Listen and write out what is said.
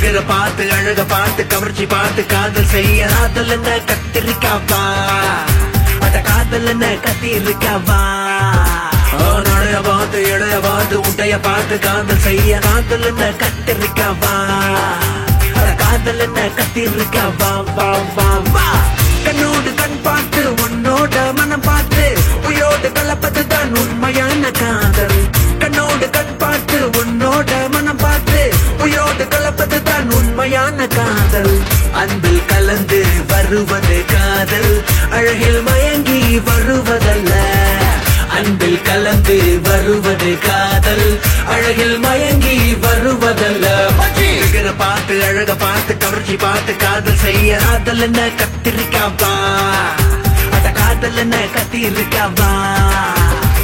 பிகர பார்த்து அழக பார்த்து கவர்ச்சி பார்த்து காதல் செய்ய காதல் என்ன கத்திரிக்காவா அட காதல் என்ன கத்திரிக்காவா ஓ, நடைய பார்த்து இடைய பார்த்து உடைய பார்த்து காதல் செய்ய காதல் என்ன கத்திரிக்காவா அட காதல் என்ன கத்திரிக்காவா வா வா வா கண்ணோடு கண் பார்த்து உன்னோட மனம் பார்த்து உயோடு கலப்பது தான் உண்மையான காதல் கண்ணோடு கண் பார்த்து உன்னோட மனம் பார்த்து உயோடு கலப்பது தான் உண்மையான காதல் அன்பில் கலந்து வருவது காதல் அழகில் மயங்கி வருவதல்ல அன்பில் கலந்து வருவது காதல் அழகில் மயங்கி வருவதல்ல பிகர பார்த்து அழக பார்த்து கவர்ச்சி பார்த்து காதல் செய்ய காதல் என்ன கத்திரிக்காவா அட காதல் என்ன கத்திரிக்காவா